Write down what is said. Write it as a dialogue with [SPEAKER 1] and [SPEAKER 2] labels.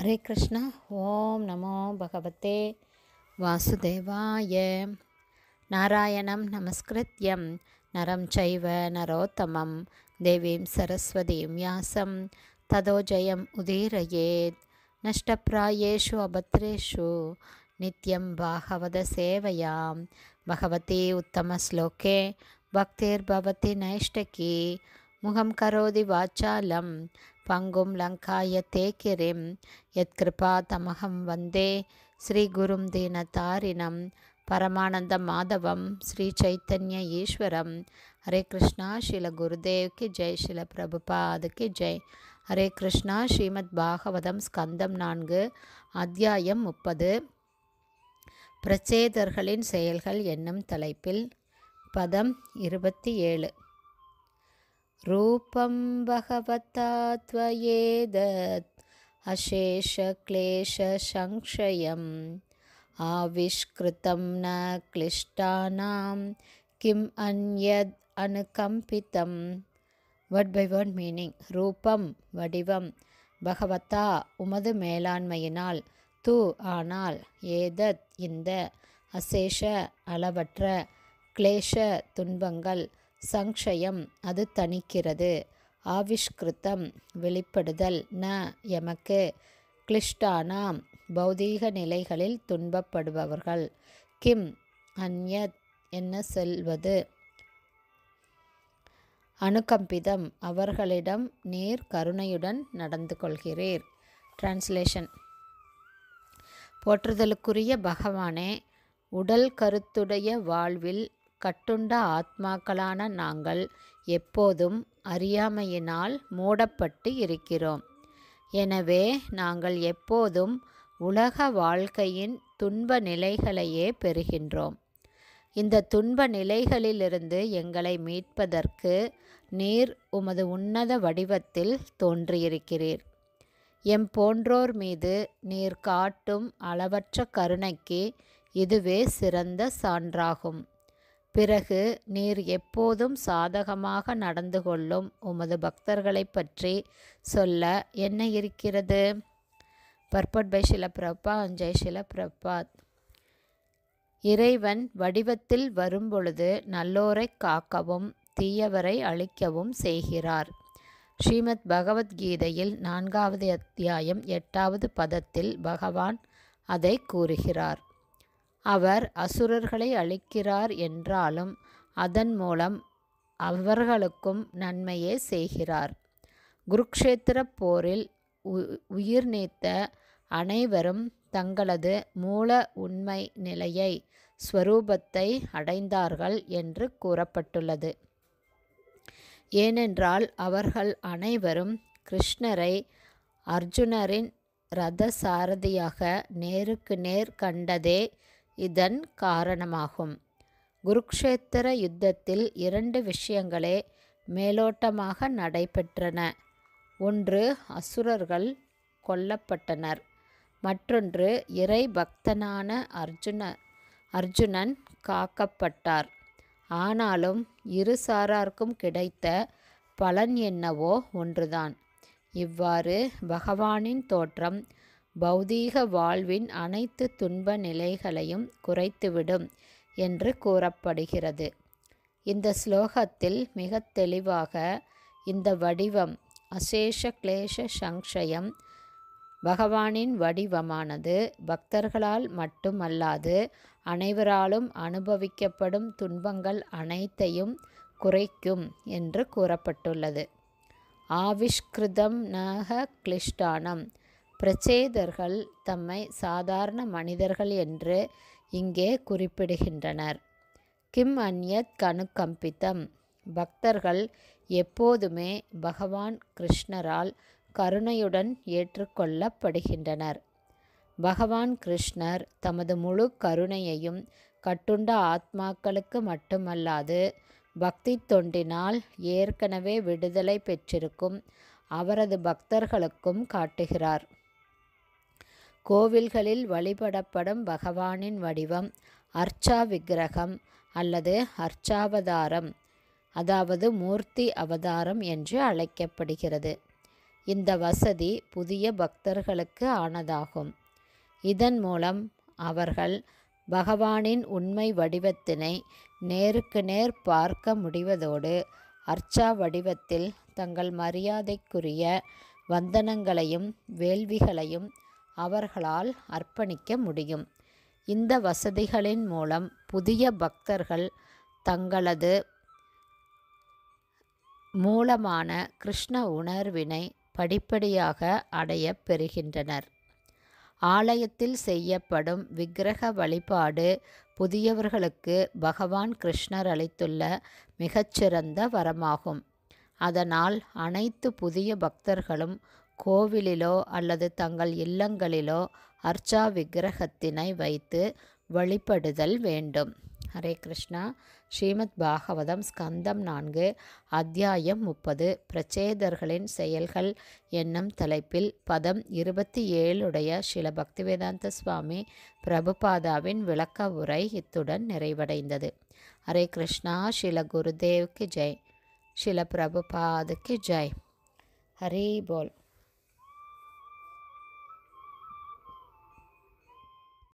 [SPEAKER 1] ஹரே கிருஷ்ணா ஓம் நமோ பகவதே வாசுதேவாய நாராயணம் நமஸ்கிருத்யம் நரம் சைவ நரோத்தமம் தேவீம் சரஸ்வதீம் யாசம் ததோ ஜெயம் உதீரயேத் நஷ்டப்பிராயேஷு அபத்ரேஷு நித்யம் பாகவத சேவையாம் பகவதி உத்தமஸ்லோகே பக்திர்பவதி நைஷ்டகி முகம் கரோதி வாச்சாலம் பங்கும் லங்காயத்தே கிரிம் யத்கிருபா தமகம் வந்தே ஸ்ரீகுரும் தீனதாரிணம் பரமானந்த மாதவம் ஸ்ரீ சைத்தன்ய ஈஸ்வரம் ஹரே கிருஷ்ணா ஸ்ரீல குருதேவ்க்கு ஜெய் ஸ்ரீல பிரபுபாதுக்கு ஜெய் ஹரே கிருஷ்ணா ஸ்ரீமத் பாகவதம் ஸ்கந்தம் நான்கு அத்தியாயம் முப்பது பிரச்சேதர்களின் செயல்கள் என்னும் தலைப்பில் பதம் இருபத்தி ஏழு रूपं भगवता त्वयेदत् अशेषक्लेशसंक्षयम् आविष्कृतं न क्लिष्टानां किम् अन्यद् अनुकम्पितं வேர்ட் பை வேர்ட் மீனிங் ரூபம் வடிவம் பகவதா உமது மேலாண்மையினால் தூ ஆனால் ஏதத் இந்த அசேஷ அளவற்ற கிளேஷ துன்பங்கள் சங்ஷயம் அது தணிக்கிறது ஆவிஷ்கிருத்தம் வெளிப்படுதல் ந எமக்கு கிளிஷ்டானாம் பௌதீக நிலைகளில் துன்பப்படுபவர்கள் கிம் அந்யத் என்ன செல்வது அனுகம்பிதம் அவர்களிடம் நீர் கருணையுடன் நடந்து கொள்கிறீர் டிரான்ஸ்லேஷன் போற்றுதலுக்குரிய பகவானே உடல் கருத்துடைய வாழ்வில் கட்டுண்ட ஆத்மாக்களான நாங்கள் எப்போதும் அறியாமையினால் மூடப்பட்டு இருக்கிறோம் எனவே நாங்கள் எப்போதும் உலக வாழ்க்கையின் துன்ப நிலைகளையே பெறுகின்றோம் இந்த துன்ப நிலைகளிலிருந்து எங்களை மீட்பதற்கு நீர் உமது உன்னத வடிவத்தில் தோன்றியிருக்கிறீர் எம் போன்றோர் மீது நீர் காட்டும் அளவற்ற கருணைக்கு இதுவே சிறந்த சான்றாகும் பிறகு நீர் எப்போதும் சாதகமாக நடந்து கொள்ளும் உமது பக்தர்களை பற்றி சொல்ல என்ன இருக்கிறது பர்பட் பை ஷில பிரபா ஜெய் ஷில பிரபாத் இறைவன் வடிவத்தில் வரும்பொழுது நல்லோரை காக்கவும் தீயவரை அழிக்கவும் செய்கிறார் ஸ்ரீமத் பகவத்கீதையில் நான்காவது அத்தியாயம் எட்டாவது பதத்தில் பகவான் அதை கூறுகிறார் அவர் அசுரர்களை அழிக்கிறார் என்றாலும் அதன் மூலம் அவர்களுக்கும் நன்மையே செய்கிறார் குருக்ஷேத்திர போரில் உயிர் நீத்த அனைவரும் தங்களது மூல உண்மை நிலையை ஸ்வரூபத்தை அடைந்தார்கள் என்று கூறப்பட்டுள்ளது ஏனென்றால் அவர்கள் அனைவரும் கிருஷ்ணரை அர்ஜுனரின் ரத சாரதியாக நேருக்கு நேர் கண்டதே இதன் காரணமாகும் குருக்ஷேத்திர யுத்தத்தில் இரண்டு விஷயங்களே மேலோட்டமாக நடைபெற்றன ஒன்று அசுரர்கள் கொல்லப்பட்டனர் மற்றொன்று இறை பக்தனான அர்ஜுன அர்ஜுனன் காக்கப்பட்டார் ஆனாலும் இரு சாரார்க்கும் கிடைத்த பலன் என்னவோ ஒன்றுதான் இவ்வாறு பகவானின் தோற்றம் பௌதீக வாழ்வின் அனைத்து துன்ப நிலைகளையும் குறைத்துவிடும் என்று கூறப்படுகிறது இந்த ஸ்லோகத்தில் மிக தெளிவாக இந்த வடிவம் அசேஷ கிளேஷ சங்ஷயம் பகவானின் வடிவமானது பக்தர்களால் மட்டுமல்லாது அனைவராலும் அனுபவிக்கப்படும் துன்பங்கள் அனைத்தையும் குறைக்கும் என்று கூறப்பட்டுள்ளது ஆவிஷ்கிருதம் நக கிளிஷ்டானம் பிரச்சேதர்கள் தம்மை சாதாரண மனிதர்கள் என்று இங்கே குறிப்பிடுகின்றனர் கிம் அந்யத் கனுகம்பித்தம் பக்தர்கள் எப்போதுமே பகவான் கிருஷ்ணரால் கருணையுடன் ஏற்றுக்கொள்ளப்படுகின்றனர் பகவான் கிருஷ்ணர் தமது முழு கருணையையும் கட்டுண்ட ஆத்மாக்களுக்கு மட்டுமல்லாது பக்தி தொண்டினால் ஏற்கனவே விடுதலை பெற்றிருக்கும் அவரது பக்தர்களுக்கும் காட்டுகிறார் கோவில்களில் வழிபடப்படும் பகவானின் வடிவம் அர்ச்சா விக்கிரகம் அல்லது அர்ச்சாவதாரம் அதாவது மூர்த்தி அவதாரம் என்று அழைக்கப்படுகிறது இந்த வசதி புதிய பக்தர்களுக்கு ஆனதாகும் இதன் மூலம் அவர்கள் பகவானின் உண்மை வடிவத்தினை நேருக்கு நேர் பார்க்க முடிவதோடு அர்ச்சா வடிவத்தில் தங்கள் மரியாதைக்குரிய வந்தனங்களையும் வேள்விகளையும் அவர்களால் அர்ப்பணிக்க முடியும் இந்த வசதிகளின் மூலம் புதிய பக்தர்கள் தங்களது மூலமான கிருஷ்ண உணர்வினை படிப்படியாக அடையப் பெறுகின்றனர் ஆலயத்தில் செய்யப்படும் விக்கிரக வழிபாடு புதியவர்களுக்கு பகவான் கிருஷ்ணர் அளித்துள்ள மிகச்சிறந்த வரமாகும் அதனால் அனைத்து புதிய பக்தர்களும் கோவிலிலோ அல்லது தங்கள் இல்லங்களிலோ அர்ச்சா விக்கிரகத்தினை வைத்து வழிபடுதல் வேண்டும் ஹரே கிருஷ்ணா ஸ்ரீமத் பாகவதம் ஸ்கந்தம் நான்கு அத்தியாயம் முப்பது பிரச்சேதர்களின் செயல்கள் என்னும் தலைப்பில் பதம் இருபத்தி ஏழுடைய ஸ்ரீல பக்திவேதாந்த சுவாமி பிரபுபாதாவின் விளக்க உரை இத்துடன் நிறைவடைந்தது ஹரே கிருஷ்ணா ஸ்ரீல குருதேவ்க்கு ஜெய் ஸ்ரீல பிரபுபாதுக்கு ஜெய் ஹரி போல்